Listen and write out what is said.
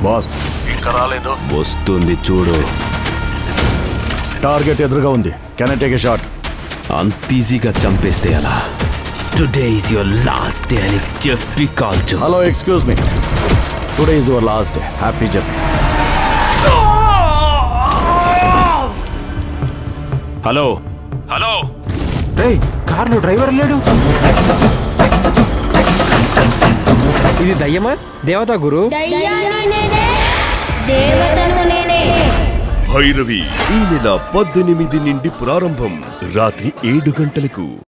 boss ఇంకా రాలేదు వస్తుంది చూడు టార్గెట్ ఎదురుగా ఉంది కెన్ టేక్ ఎ షాట్ అంత ఈజీగా చంపేస్తే ఎలా today is your last day అని చెప్పి కాల్చు hello excuse me today is your last day happy journey hello hello రేయ్ కార్లో డ్రైవర్ లేడు ఇది దయ్యమా దేవతా గురు దయ్యాన్ని నేనే దేవతను నేనే భైరవి ఈ నెల పద్దెనిమిది నుండి ప్రారంభం రాత్రి ఏడు గంటలకు